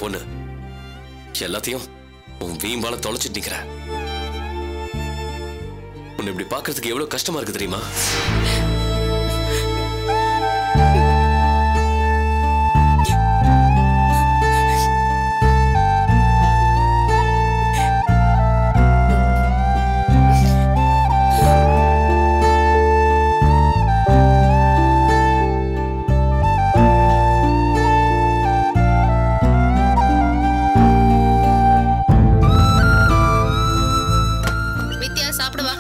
பொண்ணு எல்லாத்தையும் உன் வீம்பால தொலைச்சிட்டு நிக்கிற உன்னை இப்படி பார்க்கிறதுக்கு எவ்வளவு கஷ்டமா இருக்கு தெரியுமா வித்யா சாப்பிடுவா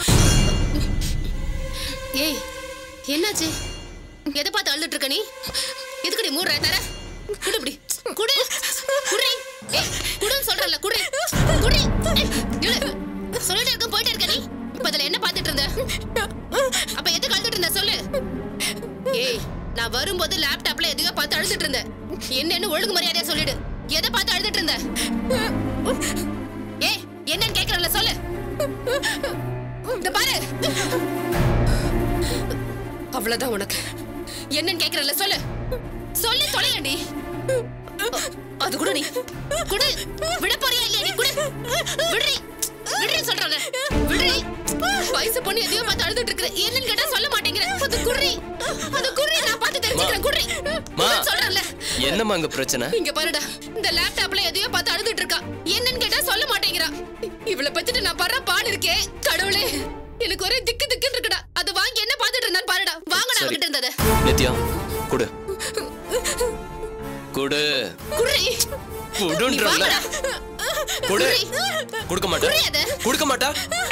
ஏய் என்னாச்சு எதை பார்த்து அழுதுட்டு இருக்க நீ எதுக்குடி மூடுற தர குடு இப்படி குடு குடு ஏய் குடுன்னு சொல்றல குடு குடு ஏய், இரு. சொல்லிட்டே இருக்க போயிட்டே இருக்க நீ இப்ப அதுல என்ன பார்த்துட்டு இருந்த அப்ப எதுக்கு அழுதுட்டு இருந்த சொல்லு ஏய் நான் வரும்போது லேப்டாப்ல எதையோ பார்த்து அழுதுட்டு இருந்தேன் என்னன்னு ஒழுங்கு மரியாதையா சொல்லிடு எதை பார்த்து அழுதுட்டு இருந்த ஏய் என்னன்னு கேக்குறல சொல்லு இந்த பாரு அவ்வளவுதான் உனக்கு என்னன்னு கேக்குறல சொல்லு சொல்லி தொலையண்டி அது கூட நீ குடு விட போறியா இல்லையா நீ குடு விடுறி விடுறி சொல்றல விடுறி வயசு பொண்ணு எதையோ பார்த்து அழுதுட்டு இருக்கிற என்னன்னு கேட்டா சொல்ல மாட்டேங்கிற அது குடுறி அது குடுறி நான் பார்த்து தெரிஞ்சுக்கிறேன் குடுறி மா. சொல்றல என்னம்மா அங்க பிரச்சனை இங்க பாருடா இந்த லேப்டாப்ல எதையோ பார்த்து அழுதுட்டு இருக்கா என்னன்னு கேட்டா சொல்ல மாட்டேங்கிறா இவளை பத்திட்டு நான் படுற பாடு இருக்கே கடவுளே எனக்கு ஒரே திக்கு திக்குன்னு இருக்குடா அது வாங்கி என்ன பார்த்துட்டு இருந்தான்னு பாருடா வாங்கடா சரி. அவகிட்ட இருந்தத நித்யா குடு குடு குடுறி நீ குடுன்றல வாங்கடா குடு குடுறி. கொடுக்க மாட்டா குடுறி அதை. கொடுக்க மாட்டா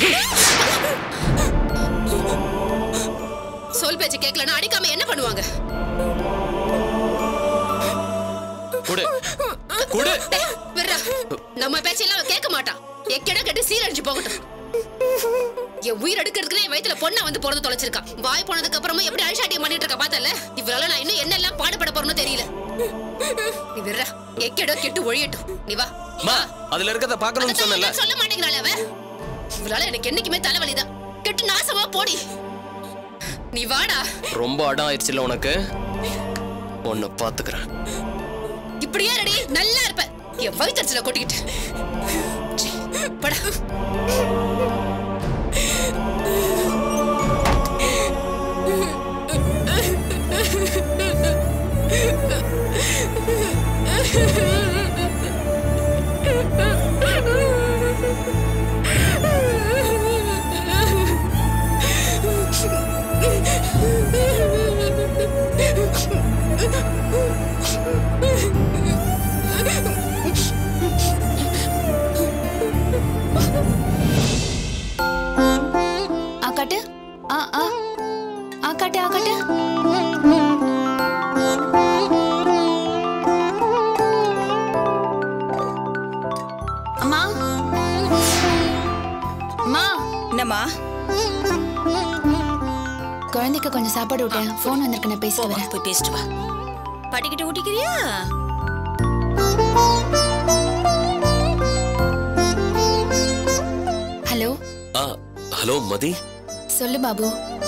சொல் பேச்சு கேட்கலன்னா அடிக்காம என்ன பண்ணுவாங்க குடு குடு டேய், விட்றா நம்ம பேச்செல்லாம் அவ கேட்க மாட்டான் எக்கட கட்டி சீரழிச்சு போகட்டும் என் உயிர் எடுக்கிறதுக்கு என் வயித்துல பொண்ணா வந்து பிறந்து தொலைச்சிருக்கா வாய் போனதுக்கு அப்புறமா எப்படி அழிச்சாட்டியம் பண்ணிட்டு இருக்கா பார்த்தல இவரால நான் இன்னும் என்னெல்லாம் பாடுபட போறேன்னு தெரியல நீ விடுறா எக்கடோ கெட்டு ஒழியட்டும் நீ வா மா அதுல இருக்கத பார்க்கணும்னு அதான் சொன்னல என்ன சொல்ல மாட்டேங்கிறாள் அவ இவளால எனக்கு என்னைக்குமே தலைவலிதான் கெட்டு நாசமா போடி நீ வாடா ரொம்ப அடம் ஆயிடுச்சுல உனக்கு உன்னை பாத்துக்கிறேன் இப்படியே ரெடி நல்லா இருப்ப என் வயிற்றுல கொட்டிக்கிட்டு சீ, படா ஆ காட்டு ஆ ஆ ஆ காட்டு ஆ காட்டு அம்மா அம்மா என்னம்மா குழந்தைக்கு கொஞ்சம் சாப்பாடு விட்டேன் ஃபோன் வந்திருக்கு நான் பேசிட்டு போமா வரேன் போய் பேசிட்டு வா படிக்கிட்டு ஊட்டிக்கிறியா ஹலோ ஆ ஹலோ மதி சொல்லு பாபு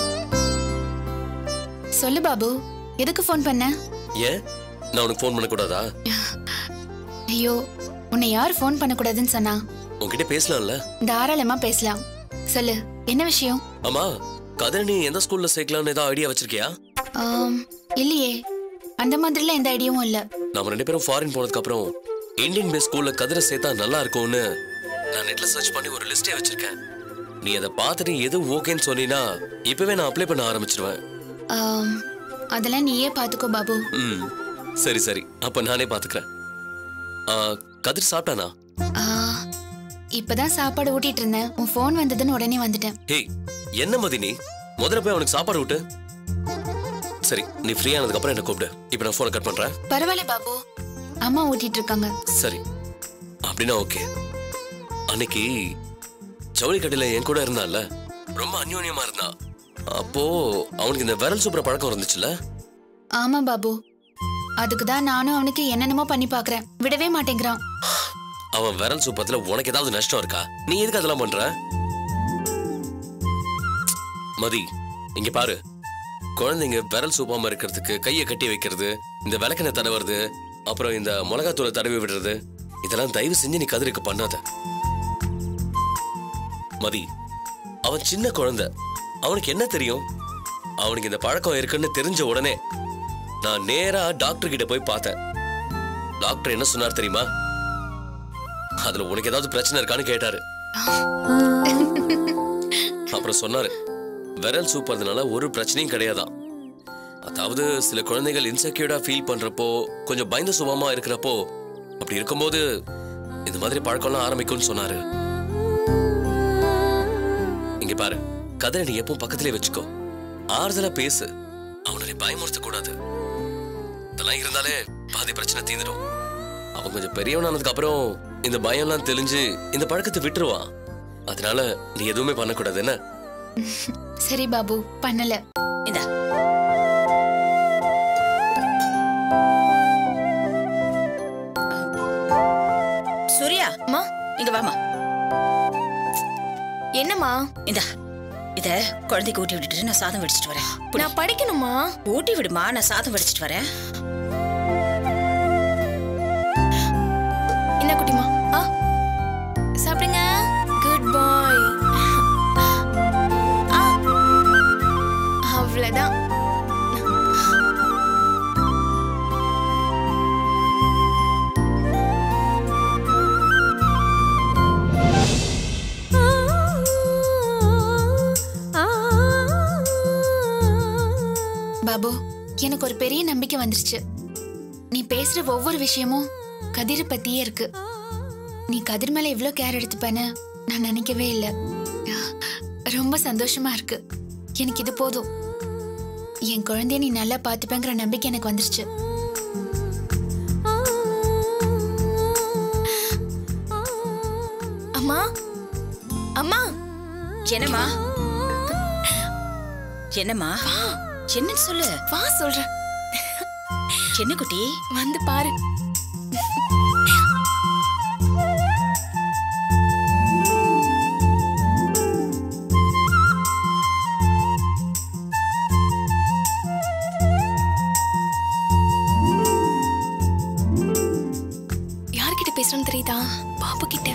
சொல்லு பாபு எதுக்கு ஃபோன் பண்ண ஏன் நான் உனக்கு ஃபோன் பண்ணக்கூடாதா ஐயோ உன்னை யார் ஃபோன் பண்ணக்கூடாதுன்னு சொன்னா உன்கிட்ட பேசலாம்ல தாராளமா பேசலாம் சொல்லு என்ன விஷயம் ஆமா கதிரணி எந்த ஸ்கூல்ல சேர்க்கலாம்னு ஏதாவது ஐடியா வச்சிருக்கியா ஆம், இல்லையே அந்த மாதிரிலாம் எந்த ஐடியாவும் இல்ல நம்ம ரெண்டு பேரும் ஃபாரின் போனதுக்கு அப்புறம் இந்தியன் பேஸ் ஸ்கூல்ல கதிரை சேர்த்தா நல்லா இருக்கும்னு நான் நெட்ல சர்ச் பண்ணி ஒரு லிஸ்டே வச்சிருக்கேன் நீ அதை பார்த்துட்டு எது ஓகேன்னு சொன்னீனா இப்பவே நான் அப்ளை பண்ண ஆரம்பிச்சிருவேன் ஆம், அதெல்லாம் நீயே பாத்துக்கோ பாபு ம் சரி சரி அப்ப நானே பாத்துக்கிறேன் ஆ, கதிர் சாப்பிட்டானா ஆ, இப்பதான் சாப்பாடு ஊட்டிட்டு இருந்தேன் உன் ஃபோன் வந்ததுன்னு உடனே வந்துட்டேன் ஹேய் என்ன மதி நீ முதல்ல போய் அவனுக்கு சாப்பாடு விட்டு சரி நீ ஃப்ரீ ஆனதுக்கு அப்புறம் என்ன கூப்பிடு இப்போ நான் ஃபோனை கட் பண்றேன் பரவாயில்ல பாபு அம்மா ஊட்டிட்டு இருக்காங்க சரி அப்படின்னா ஓகே அன்னைக்கு ஜவுளி கடையில என் கூட இருந்தான்ல ரொம்ப அந்யோன்யமா இருந்தான் அப்போ அவனுக்கு இந்த விரல் சூப்பர பழக்கம் இருந்துச்சுல்ல ஆமா பாபு அதுக்கு தான் நானும் அவனுக்கு என்னென்னமோ பண்ணி பாக்குறேன் விடவே மாட்டேங்கிறான் அவன் விரல் சூப்பத்துல உனக்கு ஏதாவது நஷ்டம் இருக்கா நீ எதுக்கு அதெல்லாம் பண்ற மதி இங்க பாரு குழந்தைங்க விரல் சூப்பாம இருக்கிறதுக்கு கையை கட்டி வைக்கிறது இந்த விளக்கெண்ணெய் தடவுறது அப்புறம் இந்த மிளகாத்தூளை தடவி விடுறது இதெல்லாம் தயவு செஞ்சு நீ கதிருக்கு பண்ணாத மதி அவன் சின்ன குழந்தை அவனுக்கு என்ன தெரியும் அவனுக்கு இந்த பழக்கம் இருக்குன்னு தெரிஞ்ச உடனே நான் நேரா டாக்டர் கிட்ட போய் பார்த்தேன் டாக்டர் என்ன சொன்னார் தெரியுமா அதுல உனக்கு ஏதாவது பிரச்சனை இருக்கான்னு கேட்டாரு அப்புறம் சொன்னாரு விரல் சூப்புறதுனால ஒரு பிரச்சனையும் கிடையாதாம் அதாவது சில குழந்தைகள் இன்செக்யூர்டா ஃபீல் பண்றப்போ கொஞ்சம் பயந்த சுபமா இருக்கிறப்போ அப்படி இருக்கும்போது இந்த மாதிரி பழக்கம்லாம் ஆரம்பிக்கும்னு சொன்னாரு இங்க பாரு கதிரை நீ எப்பவும் பக்கத்திலே வச்சுக்கோ ஆறுதலா பேசு அவனை நீ பயமுறுத்த கூடாது இதெல்லாம் இருந்தாலே பாதி பிரச்சனை தீந்துடும் அவன் கொஞ்சம் பெரியவனானதுக்கு அப்புறம் இந்த பயம்லாம் தெளிஞ்சு இந்த பழக்கத்தை விட்டுருவான் அதனால நீ எதுவுமே பண்ணக்கூடாது என்ன சரி பாபு பண்ணல இந்த சூர்யா அம்மா இங்க வாமா என்னம்மா இந்த இத குழந்தைக்கு ஊட்டி விட்டுட்டு நான் சாதம் வடிச்சிட்டு வரேன் புடி. நான் படிக்கணுமா ஊட்டி விடுமா நான் சாதம் வடிச்சிட்டு வரேன் என்ன குட்டிமா ஆ சாப்பிடுங்க குட் பாய் அவ்வளோதான் பாபு எனக்கு ஒரு பெரிய நம்பிக்கை வந்துருச்சு நீ பேசுற ஒவ்வொரு விஷயமும் கதிரை பத்தியே இருக்கு நீ கதிர் மேல இவ்ளோ கேர் எடுத்துப்பேன்னு நான் நினைக்கவே இல்லை ரொம்ப சந்தோஷமா இருக்கு எனக்கு இது போதும் என் குழந்தைய நீ நல்லா பார்த்துப்பேங்கிற நம்பிக்கை எனக்கு வந்துருச்சு அம்மா அம்மா என்னம்மா என்னம்மா என்னன்னு சொல்லு வா சொல்றேன் என்ன குட்டி வந்து பாரு யார்கிட்ட பேசுறேன்னு தெரியுதா பாபு கிட்ட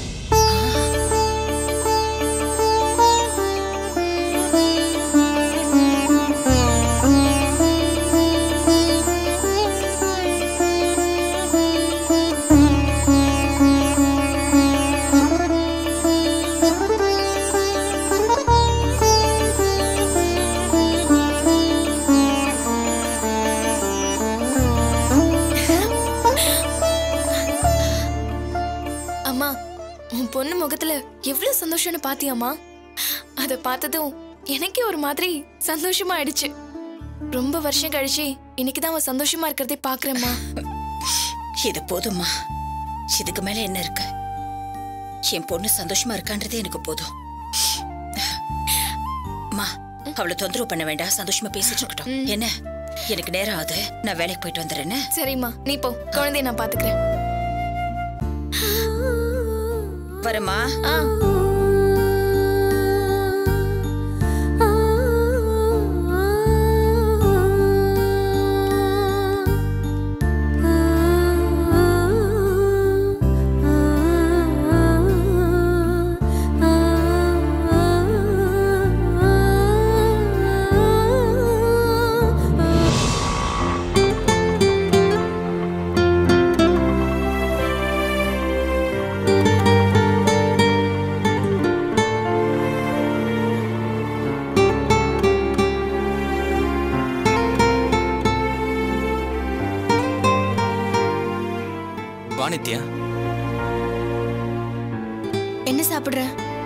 அம்மா உன் பொண்ணு முகத்துல எவ்வளவு சந்தோஷம்னு பாத்தியாம்மா அத பார்த்ததும் எனக்கே ஒரு மாதிரி சந்தோஷமா ஆயிடுச்சு ரொம்ப வருஷம் கழிச்சு இன்னைக்குதான் அவன் சந்தோஷமா இருக்கிறதே பாக்குறேம்மா இது போதும்மா இதுக்கு மேல என்ன இருக்கு என் பொண்ணு சந்தோஷமா இருக்கான்றதே எனக்கு போதும் அம்மா அவளை தொந்தரவு பண்ண வேண்டாம் சந்தோஷமா பேசிட்டு இருக்கட்டும் என்ன எனக்கு நேரம் ஆகுது நான் வேலைக்கு போயிட்டு வந்துடுறேன்னு சரிம்மா நீ போ குழந்தைய நான் பாத்துக்கிறேன் வரமா ஆ வா நித்யா என்ன சாப்பிடுற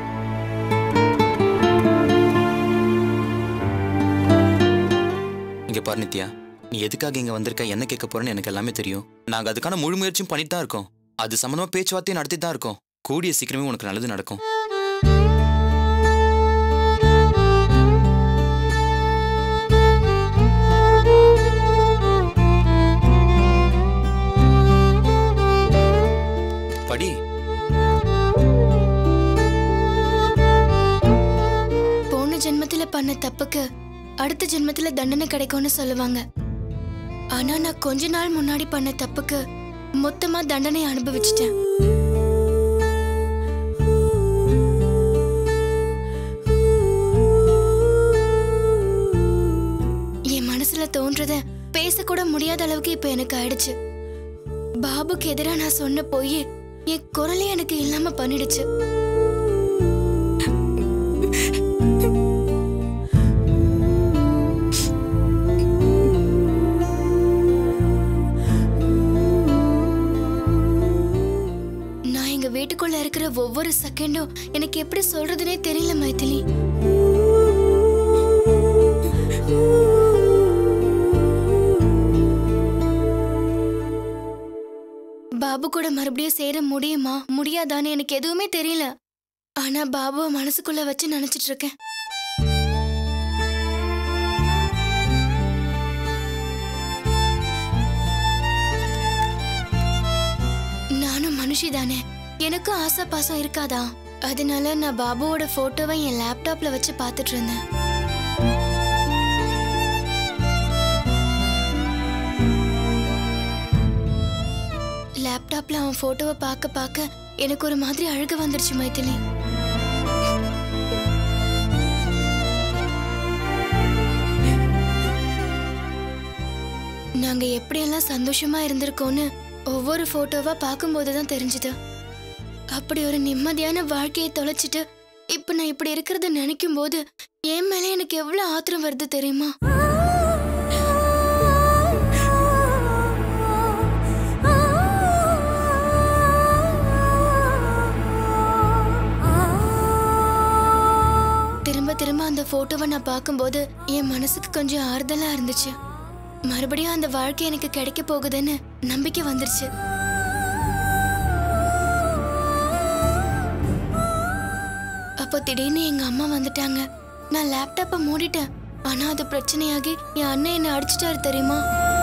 இங்க பாரு நித்யா நீ எதுக்காக இங்க வந்திருக்க என்ன கேட்க போறேன்னு எனக்கு எல்லாமே தெரியும் நாங்க அதுக்கான முழு முயற்சியும் பண்ணிட்டு தான் இருக்கோம் அது சம்பந்தமா பேச்சுவார்த்தையும் நடத்தி தான் இருக்கோம் கூடிய சீக்கிரமே உனக்கு நல்லது நடக்கும் படி போன ஜென்மத்துல பண்ண தப்புக்கு அடுத்த ஜென்மத்துல தண்டனை கிடைக்கும்னு சொல்லுவாங்க ஆனா நான் கொஞ்ச நாள் முன்னாடி பண்ண தப்புக்கு மொத்தமா தண்டனை அனுபவிச்சிட்டேன் என் மனசுல தோன்றத பேசக்கூட முடியாத அளவுக்கு இப்ப எனக்கு ஆயிடுச்சு பாபுக்கு எதிரா நான் சொன்ன போய் என் குரலே எனக்கு இல்லாம பண்ணிடுச்சு நான் எங்க வீட்டுக்குள்ள இருக்கிற ஒவ்வொரு செகண்டும் எனக்கு எப்படி சொல்றதுனே தெரியல மைதிலி பாபு கூட மறுபடியும் சேர முடியுமா முடியாதான்னு எனக்கு எதுவுமே தெரியல ஆனா பாபுவை மனசுக்குள்ள வச்சு நினைச்சிட்டு இருக்கேன் நானும் மனுஷி தானே எனக்கும் ஆசை பாசம் இருக்காதா அதனால நான் பாபுவோட போட்டோவை என் லேப்டாப்ல வச்சு பார்த்துட்டு இருந்தேன் லேப்டாப்ல அவன் போட்டோவை பார்க்க பார்க்க எனக்கு ஒரு மாதிரி அழுக வந்துருச்சு மைதிலி நாங்க எப்படியெல்லாம் சந்தோஷமா இருந்திருக்கோம்னு ஒவ்வொரு போட்டோவா பார்க்கும்போது தான் தெரிஞ்சுது அப்படி ஒரு நிம்மதியான வாழ்க்கையை தொலைச்சிட்டு இப்ப நான் இப்படி இருக்கிறத நினைக்கும் போது என் மேல எனக்கு எவ்வளவு ஆத்திரம் வருது தெரியுமா திரும்ப திரும்ப அந்த போட்டோவை நான் பார்க்கும்போது என் மனசுக்கு கொஞ்சம் ஆறுதலா இருந்துச்சு மறுபடியும் அந்த வாழ்க்கை எனக்கு கிடைக்க போகுதுன்னு நம்பிக்கை வந்துருச்சு அப்போ திடீர்னு எங்க அம்மா வந்துட்டாங்க நான் லேப்டாப்பை மூடிட்டேன் ஆனா அது பிரச்சனையாகி என் அண்ணன் என்ன அடிச்சிட்டாரு தெரியுமா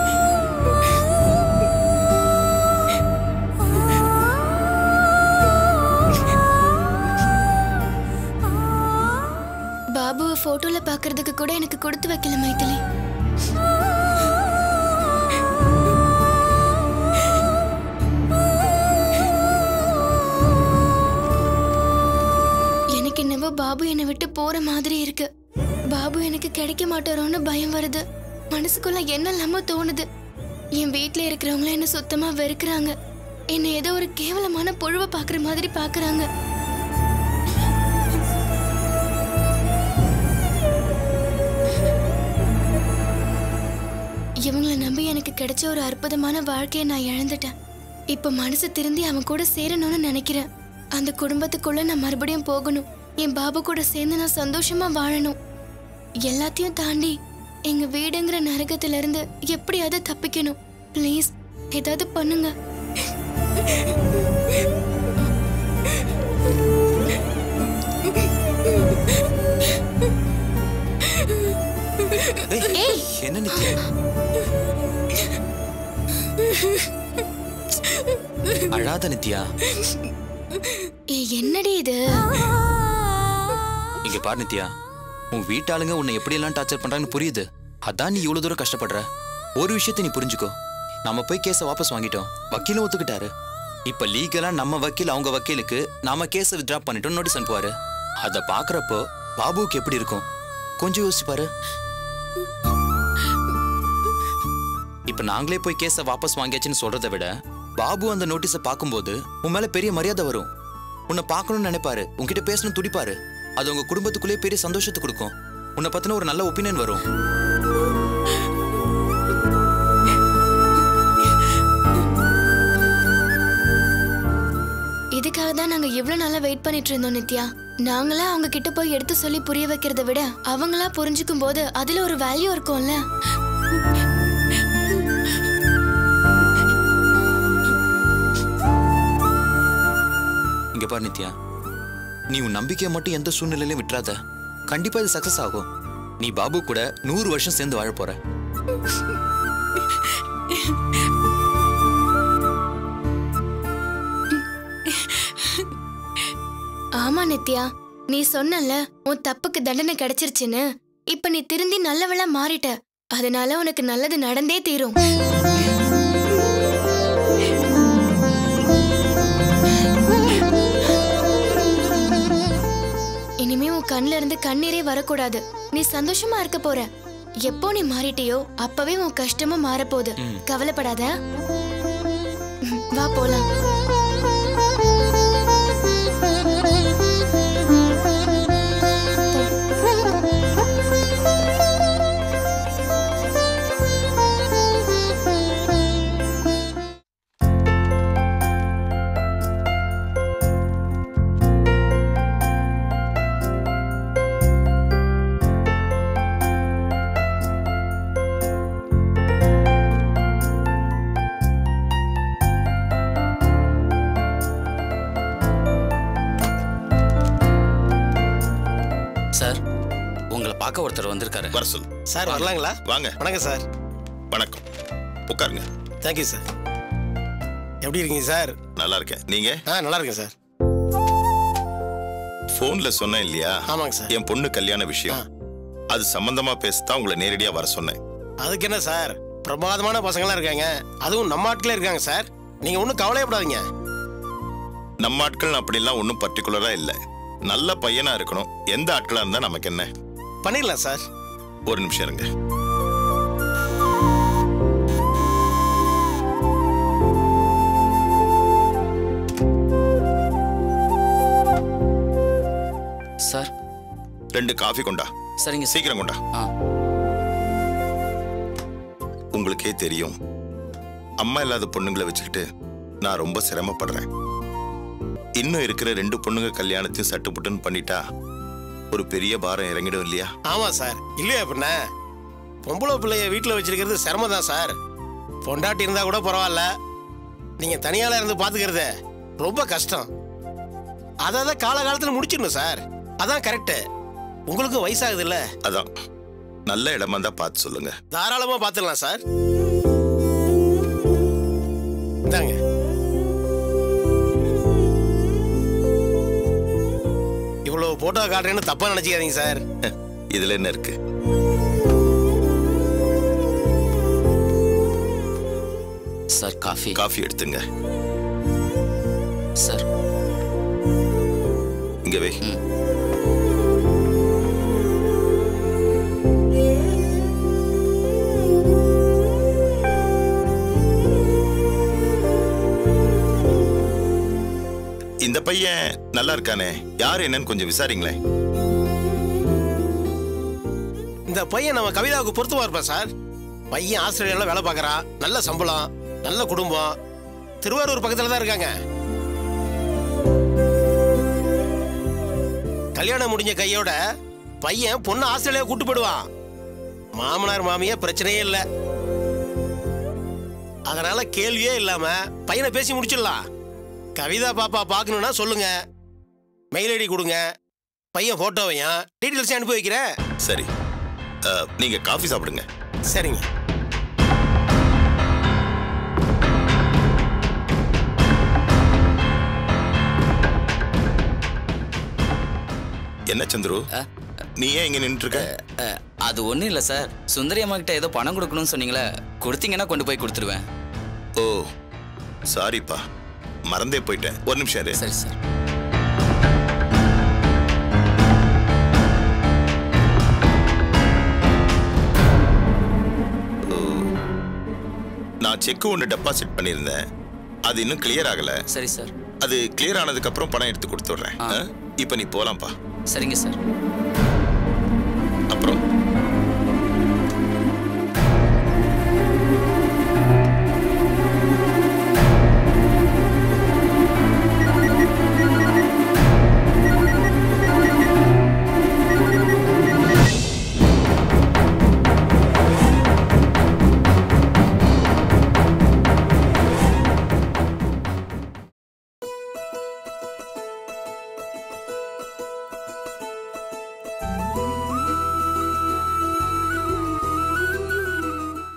பாபுவை போட்டோல பாக்குறதுக்கு கூட எனக்கு கொடுத்து வைக்கல மைதிலி எனக்கு என்னவோ பாபு என்னை விட்டு போற மாதிரி இருக்கு பாபு எனக்கு கிடைக்க மாட்டாரோன்னு பயம் வருது மனசுக்குள்ள என்ன இல்லாம தோணுது என் வீட்ல இருக்கிறவங்கள என்ன சுத்தமா வெறுக்கிறாங்க என்னை ஏதோ ஒரு கேவலமான புழுவை பாக்குற மாதிரி பாக்குறாங்க இவங்களை நம்பி எனக்கு கிடைச்ச ஒரு அற்புதமான வாழ்க்கையை நான் இழந்துட்டேன் இப்ப மனசு திருந்தி அவன் கூட சேரணும்னு நினைக்கிறேன் அந்த குடும்பத்துக்குள்ள நான் மறுபடியும் போகணும் என் பாபு கூட சேர்ந்து நான் சந்தோஷமா வாழணும் எல்லாத்தையும் தாண்டி எங்க வீடுங்கிற நரகத்துல இருந்து எப்படியாவது தப்பிக்கணும் ப்ளீஸ் ஏதாவது பண்ணுங்க ஏய், என்ன நித்யா அழாத நித்யா ஏய், என்னடி இது இங்க பாரு நித்யா உன் வீட்டாளுங்க உன்னை எப்படியெல்லாம் டார்ச்சர் பண்றாங்கன்னு புரியுது அதான் நீ இவ்வளவு தூரம் கஷ்டப்படுற ஒரு விஷயத்தை நீ புரிஞ்சுக்கோ நம்ம போய் கேஸை வாபஸ் வாங்கிட்டோம் வக்கீலும் ஒத்துக்கிட்டாரு இப்ப லீகலா நம்ம வக்கீல் அவங்க வக்கீலுக்கு நாம கேஸை வித்ட்ரா பண்ணிட்டோம் நோட்டீஸ் அனுப்புவாரு அதை பாக்குறப்போ பாபுவுக்கு எப்படி இருக்கும் கொஞ்சம் யோசிச்சு பாரு இப்ப நாங்களே போய் கேஸை வாபஸ் வாங்கியாச்சுன்னு சொல்றதை விட பாபு அந்த நோட்டீஸை பார்க்கும்போது உன் மேல பெரிய மரியாதை வரும் உன்னை பார்க்கணும்னு நினைப்பாரு உன்கிட்ட பேசணும் துடிப்பாரு அது உங்க குடும்பத்துக்குள்ளேயே பெரிய சந்தோஷத்தை கொடுக்கும் உன்னை பத்தின ஒரு நல்ல ஒப்பீனியன் வரும் இதுக்காக தான் நாங்க இவ்வளவு நாளா வெயிட் பண்ணிட்டு இருந்தோம் நித்யா நாங்களா அவங்க கிட்ட போய் எடுத்து சொல்லி புரிய வைக்கிறத விட அவங்களா புரிஞ்சுக்கும் போது அதுல ஒரு வேல்யூ இருக்கும்ல இங்க பாரு நித்யா நீ உன் நம்பிக்கையை மட்டும் எந்த சூழ்நிலையிலும் விட்டுறாத கண்டிப்பா இது சக்சஸ் ஆகும் நீ பாபு கூட நூறு வருஷம் சேர்ந்து வாழ போற ஆமா நித்யா நீ சொன்னல உன் தப்புக்கு தண்டனை கிடைச்சிருச்சுன்னு இப்ப நீ திருந்தி நல்லவளா மாறிட்ட அதனால உனக்கு நல்லது நடந்தே தீரும் இனிமே உன் கண்ணுல இருந்து கண்ணீரே வரக்கூடாது நீ சந்தோஷமா இருக்க போற எப்போ நீ மாறிட்டியோ அப்பவே உன் கஷ்டமும் மாறப்போகுது கவலைப்படாத ம், வா போலாம் சார் உங்களை பார்க்க ஒருத்தர் வந்திருக்காரு வர சொல்லு சார் வரலாங்களா வாங்க வணக்கம் சார் வணக்கம் உட்காருங்க தேங்க்யூ சார் எப்படி இருக்கீங்க சார் நல்லா இருக்கேன் நீங்க ஆ நல்லா இருக்கேன் சார் போன்ல சொன்னேன் இல்லையா ஆமாங்க சார் என் பொண்ணு கல்யாண விஷயம் ஆ. அது சம்பந்தமா பேசத்தான் உங்களை நேரடியா வர சொன்னேன் அதுக்கு என்ன சார் பிரமாதமான பசங்களாம் இருக்காங்க அதுவும் நம்ம ஆட்களே இருக்காங்க சார் நீங்க ஒன்றும் கவலையப்படாதீங்க நம்ம ஆட்கள் அப்படிலாம் ஒன்றும் பர்டிகுலரா இல்ல நல்ல பையனா இருக்கணும் எந்த ஆட்களா இருந்தா நமக்கு என்ன பண்ணிடலாம் சார் ஒரு நிமிஷம் இருங்க சார் ரெண்டு காஃபி கொண்டா சரிங்க சார் சீக்கிரம் கொண்டா ஆ உங்களுக்கே தெரியும் அம்மா இல்லாத பொண்ணுங்களை வச்சுக்கிட்டு நான் ரொம்ப சிரமப்படுறேன் இன்னும் இருக்கிற ரெண்டு பொண்ணுங்க கல்யாணத்தையும் சட்டுப்புட்டுன்னு பண்ணிட்டா ஒரு பெரிய பாரம் இறங்கிடும் இல்லையா ஆமா சார் இல்லையா பின்ன பொம்பளை பிள்ளைய வீட்டில் வச்சிருக்கிறது சிரமம் தான் சார் பொண்டாட்டி இருந்தா கூட பரவாயில்ல நீங்க தனியால இருந்து பாத்துக்கிறது ரொம்ப கஷ்டம் அதை தான் காலகாலத்தில் முடிச்சிடணும் சார் அதான் கரெக்டு உங்களுக்கும் வயசாகுது இல்ல அதான் நல்ல இடமா தான் பார்த்து சொல்லுங்க தாராளமா பாத்துடலாம் சார் இந்தாங்க இவ்வளவு போட்டோ காட்டுறேன்னு தப்பா நினைச்சுக்காதீங்க சார் இதுல என்ன இருக்கு சார் காஃபி காஃபி எடுத்துங்க சார் இங்க வை ம். இந்த பையன் நல்லா இருக்கானே யார் என்னன்னு கொஞ்சம் விசாரிங்களேன் இந்த பையன் நம்ம கவிதாவுக்கு பொருத்தமா இருப்பான் சார் பையன் ஆஸ்திரேலியாவில் வேலை பார்க்கறான் நல்ல சம்பளம் நல்ல குடும்பம் திருவாரூர் பக்கத்துல தான் இருக்காங்க கல்யாணம் முடிஞ்ச கையோட பையன் பொண்ணு ஆஸ்திரேலியா கூட்டு போயிடுவான் மாமனார் மாமியா பிரச்சனையே இல்லை அதனால கேள்வியே இல்லாம பையனை பேசி முடிச்சிடலாம் கவிதா பாப்பா பார்க்கணும்னா சொல்லுங்க மெயில் ஐடி கொடுங்க பையன் போட்டோவையும் டீட்டெயில்ஸ் அனுப்பி வைக்கிறேன் சரி அஹ், நீங்க காஃபி சாப்பிடுங்க சரிங்க என்ன சந்துரு நீ ஏன் இங்க நின்னுட்டு இருக்க அஹ், அது ஒன்றும் இல்லை சார் சுந்தரி அம்மா கிட்ட ஏதோ பணம் கொடுக்கணும்னு சொன்னீங்களே கொடுத்தீங்கன்னா கொண்டு போய் கொடுத்துருவேன் ஓ சாரிப்பா மறந்தே போயிட்டேன் ஒரு நிமிஷம் இரு சரி சார் நான் செக் ஒன்று டெபாசிட் பண்ணியிருந்தேன் அது இன்னும் கிளியர் ஆகல சரி சார் அது கிளியர் ஆனதுக்கு அப்புறம் பணம் எடுத்து கொடுத்துட்றேன் ஆ. இப்போ நீ போலாம்ப்பா சரிங்க சார் அப்புறம்